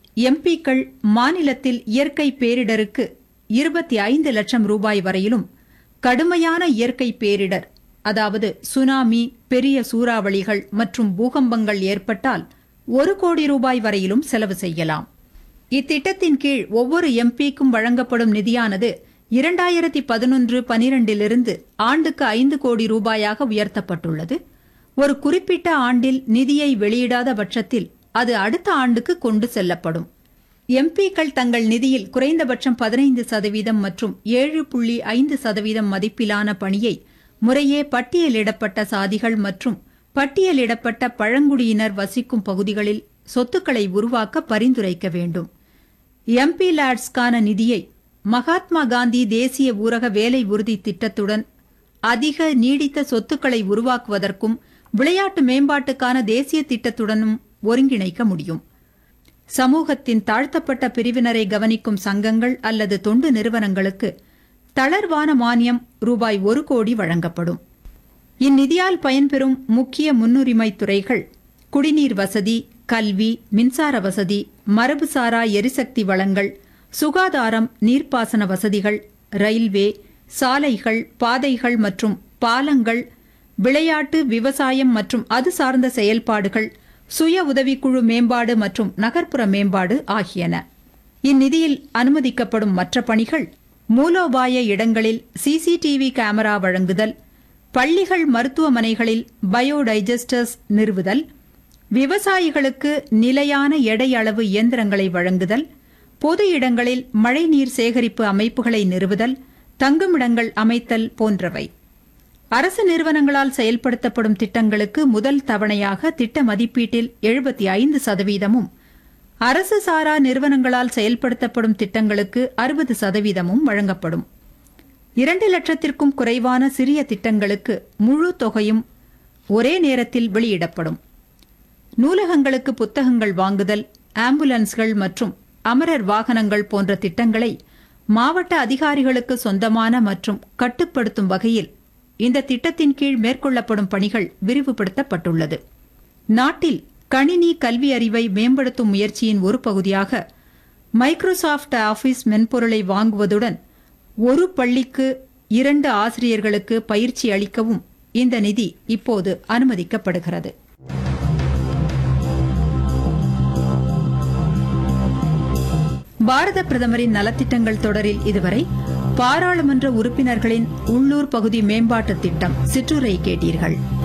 எம்பிக்கள் மாநிலத்தில் இயற்கை பேரிடருக்கு இருபத்தி ஐந்து லட்சம் ரூபாய் வரையிலும் கடுமையான இயற்கை பேரிடர் அதாவது சுனாமி பெரிய சூறாவளிகள் மற்றும் பூகம்பங்கள் ஏற்பட்டால் ஒரு கோடி ரூபாய் வரையிலும் செலவு செய்யலாம் இத்திட்டத்தின் கீழ் ஒவ்வொரு எம்பிக்கும் வழங்கப்படும் நிதியானது இரண்டாயிரத்தி பதினொன்று பனிரெண்டிலிருந்து ஆண்டுக்கு ஐந்து கோடி ரூபாயாக உயர்த்தப்பட்டுள்ளது ஒரு குறிப்பிட்ட ஆண்டில் நிதியை வெளியிடாத பட்சத்தில் அது அடுத்த ஆண்டுக்கு கொண்டு செல்லப்படும் எம்பிக்கள் தங்கள் நிதியில் குறைந்தபட்சம் பதினைந்து சதவீதம் மற்றும் ஏழு புள்ளி ஐந்து சதவீதம் மதிப்பிலான பணியை முறையே பட்டியலிடப்பட்ட சாதிகள் மற்றும் பட்டியலிடப்பட்ட பழங்குடியினர் வசிக்கும் பகுதிகளில் சொத்துக்களை உருவாக்க பரிந்துரைக்க வேண்டும் எம்பி லேட்ஸ்க்கான நிதியை மகாத்மா காந்தி தேசிய ஊரக வேலை உறுதி திட்டத்துடன் அதிக நீடித்த சொத்துக்களை உருவாக்குவதற்கும் விளையாட்டு மேம்பாட்டுக்கான தேசிய திட்டத்துடனும் ஒருங்கிணைக்க முடியும் சமூகத்தின் தாழ்த்தப்பட்ட பிரிவினரை கவனிக்கும் சங்கங்கள் அல்லது தொண்டு நிறுவனங்களுக்கு தளர்வான மானியம் ரூபாய் ஒரு கோடி வழங்கப்படும் இந்நிதியால் பயன்பெறும் முக்கிய முன்னுரிமை துறைகள் குடிநீர் வசதி கல்வி மின்சார வசதி மரபுசாரா எரிசக்தி வளங்கள் சுகாதாரம் நீர்ப்பாசன வசதிகள் ரயில்வே சாலைகள் பாதைகள் மற்றும் பாலங்கள் விளையாட்டு விவசாயம் மற்றும் அது சார்ந்த செயல்பாடுகள் சுய உதவிக்குழு மேம்பாடு மற்றும் நகர்ப்புற மேம்பாடு ஆகியன இந்நிதியில் அனுமதிக்கப்படும் மற்ற பணிகள் மூலோபாய இடங்களில் சிசிடிவி கேமரா வழங்குதல் பள்ளிகள் மருத்துவமனைகளில் பயோடைஜஸ்டர்ஸ் நிறுவுதல் விவசாயிகளுக்கு நிலையான எடை அளவு இயந்திரங்களை வழங்குதல் பொது இடங்களில் மழைநீர் சேகரிப்பு அமைப்புகளை நிறுவுதல் தங்குமிடங்கள் அமைத்தல் போன்றவை அரசு நிறுவனங்களால் செயல்படுத்தப்படும் திட்டங்களுக்கு முதல் தவணையாக திட்ட மதிப்பீட்டில் எழுபத்தி ஐந்து சதவீதமும் அரசு சாரா நிறுவனங்களால் செயல்படுத்தப்படும் திட்டங்களுக்கு அறுபது சதவீதமும் வழங்கப்படும் இரண்டு லட்சத்திற்கும் குறைவான சிறிய திட்டங்களுக்கு முழு தொகையும் ஒரே நேரத்தில் வெளியிடப்படும் நூலகங்களுக்கு புத்தகங்கள் வாங்குதல் ஆம்புலன்ஸ்கள் மற்றும் அமரர் வாகனங்கள் போன்ற திட்டங்களை மாவட்ட அதிகாரிகளுக்கு சொந்தமான மற்றும் கட்டுப்படுத்தும் வகையில் இந்த திட்டத்தின் கீழ் மேற்கொள்ளப்படும் பணிகள் விரிவுபடுத்தப்பட்டுள்ளது நாட்டில் கணினி கல்வி அறிவை மேம்படுத்தும் முயற்சியின் ஒரு பகுதியாக மைக்ரோசாஃப்ட் ஆபீஸ் மென்பொருளை வாங்குவதுடன் ஒரு பள்ளிக்கு இரண்டு ஆசிரியர்களுக்கு பயிற்சி அளிக்கவும் இந்த நிதி இப்போது அனுமதிக்கப்படுகிறது பாரத பிரதமரின் நலத்திட்டங்கள் தொடரில் இதுவரை பாராளுமன்ற உறுப்பினர்களின் உள்ளூர் பகுதி மேம்பாட்டுத் திட்டம் சிற்றுரை கேட்டீர்கள்